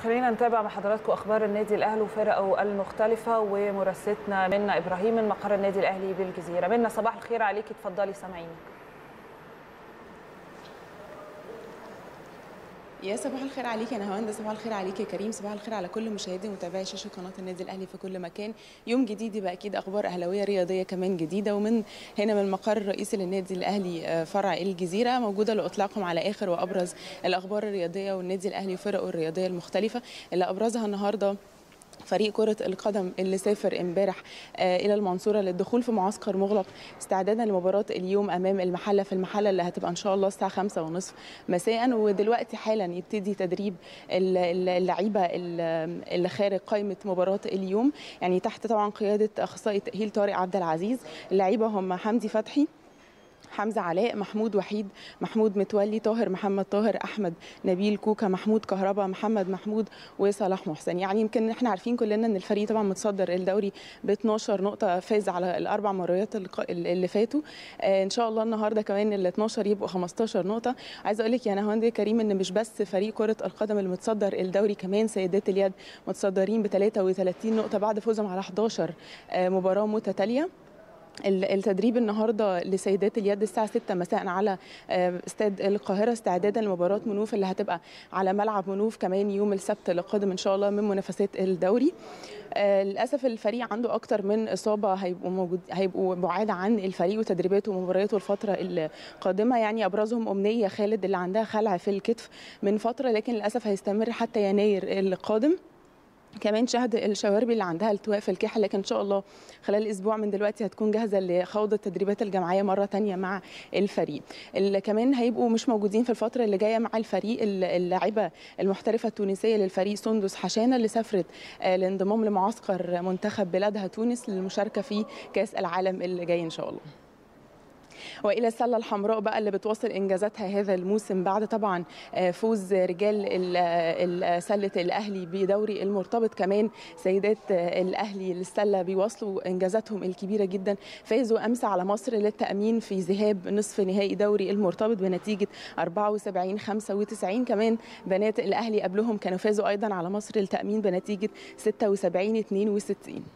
خلينا نتابع مع حضراتكم اخبار النادي الاهلي وفرقه المختلفه ومراسلتنا منا ابراهيم من مقر النادي الاهلي بالجزيره منا صباح الخير عليكي اتفضلي سامعينك يا صباح الخير عليك يا نهاوند صباح الخير عليك يا كريم صباح الخير على كل مشاهدي ومتابعي شاشه قناه النادي الاهلي في كل مكان يوم جديد يبقى اكيد اخبار اهلاويه رياضيه كمان جديده ومن هنا من المقر الرئيسي للنادي الاهلي فرع الجزيره موجوده لاطلاقكم على اخر وابرز الاخبار الرياضيه والنادي الاهلي وفرقه الرياضيه المختلفه اللي ابرزها النهارده فريق كرة القدم اللي سافر امبارح إلى المنصورة للدخول في معسكر مغلق استعدادا لمباراة اليوم أمام المحلة في المحلة اللي هتبقى إن شاء الله الساعة خمسة ونصف مساء ودلوقتي حالا يبتدي تدريب اللعيبة اللي خارج قائمة مباراة اليوم يعني تحت طبعا قيادة أخصائي التأهيل طارق عبد العزيز اللعيبة هم حمدي فتحي حمزه علاء محمود وحيد محمود متولي طاهر محمد طاهر احمد نبيل كوكا محمود كهربا محمد محمود وصلاح محسن يعني يمكن احنا عارفين كلنا ان الفريق طبعا متصدر الدوري ب 12 نقطه فاز على الاربع مباريات اللي فاتوا آه ان شاء الله النهارده كمان ال 12 يبقوا 15 نقطه عايزه اقول لك يا نهاوند كريم ان مش بس فريق كره القدم اللي متصدر الدوري كمان سيدات اليد متصدرين ب 33 نقطه بعد فوزهم على 11 آه مباراه متتاليه التدريب النهارده لسيدات اليد الساعه 6 مساء على استاد القاهره استعدادا لمباراه منوف اللي هتبقى على ملعب منوف كمان يوم السبت القادم ان شاء الله من منافسات الدوري للاسف الفريق عنده اكتر من اصابه هيبقوا موجود هيبقوا بعاد عن الفريق وتدريباته ومبارياته الفتره القادمه يعني ابرزهم امنيه خالد اللي عندها خلع في الكتف من فتره لكن للاسف هيستمر حتى يناير القادم كمان شهد الشواربي اللي عندها التواء في الكحل لكن ان شاء الله خلال اسبوع من دلوقتي هتكون جاهزه لخوض التدريبات الجماعيه مره تانية مع الفريق اللي كمان هيبقوا مش موجودين في الفتره اللي جايه مع الفريق اللاعبه المحترفه التونسيه للفريق سندس حشانه اللي سافرت الانضمام لمعسكر منتخب بلادها تونس للمشاركه في كاس العالم اللي جاي ان شاء الله والى السله الحمراء بقى اللي بتواصل انجازاتها هذا الموسم بعد طبعا فوز رجال سله الاهلي بدوري المرتبط كمان سيدات الاهلي للسله بيواصلوا انجازاتهم الكبيره جدا فازوا امس على مصر للتامين في ذهاب نصف نهائي دوري المرتبط بنتيجه 74 95 كمان بنات الاهلي قبلهم كانوا فازوا ايضا على مصر للتامين بنتيجه 76 62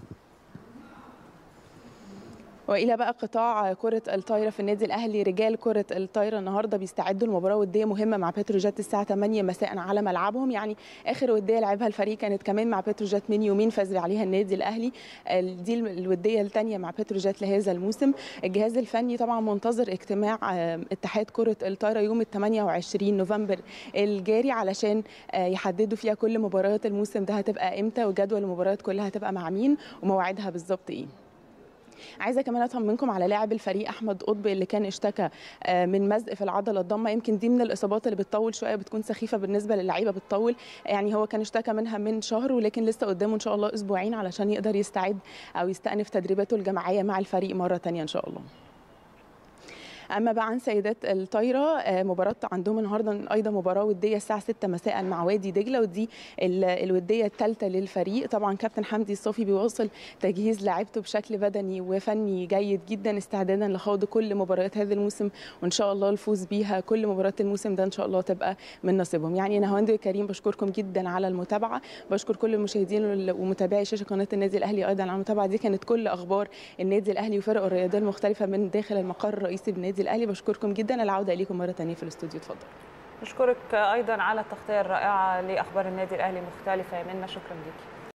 والى بقى قطاع كره الطايره في النادي الاهلي رجال كره الطايره النهارده بيستعدوا لمباراه وديه مهمه مع بتروجيت الساعه 8 مساء على ملعبهم يعني اخر وديه لعبها الفريق كانت كمان مع بتروجيت من يومين فاز عليها النادي الاهلي دي الوديه الثانيه مع بتروجيت لهذا الموسم الجهاز الفني طبعا منتظر اجتماع اتحاد كره الطايره يوم 28 نوفمبر الجاري علشان يحددوا فيها كل مباريات الموسم ده هتبقى امتى وجدول المباريات كلها هتبقى مع مين ومواعيدها بالظبط ايه عايزه كمان اطمنكم على لاعب الفريق احمد قطب اللي كان اشتكى من مزق في العضله الضمه يمكن دي من الاصابات اللي بتطول شويه بتكون سخيفه بالنسبه للعيبه بتطول يعني هو كان اشتكى منها من شهر ولكن لسه قدامه ان شاء الله اسبوعين علشان يقدر يستعد او يستأنف تدريباته الجماعيه مع الفريق مره ثانيه ان شاء الله اما بقى عن سيدات الطايره مباراه عندهم النهارده ايضا مباراه وديه الساعه 6 مساء مع وادي دجله ودي الوديه الثالثه للفريق طبعا كابتن حمدي الصوفي بيواصل تجهيز لاعيبته بشكل بدني وفني جيد جدا استعدادا لخوض كل مباريات هذا الموسم وان شاء الله الفوز بيها كل مباريات الموسم ده ان شاء الله تبقى من نصيبهم يعني انا هوند كريم بشكركم جدا على المتابعه بشكر كل المشاهدين ومتابعي شاشه قناه النادي الاهلي ايضا على المتابعه دي كانت كل اخبار النادي الاهلي وفرقه الرياضيه المختلفه من داخل المقر الرئيسي بالنادي النادي الاهلي بشكركم جدا العوده اليكم مره ثانيه في الاستوديو اتفضل بشكرك ايضا على التغطيه الرائعه لاخبار النادي الاهلي مختلفه يا منى شكرا ليكي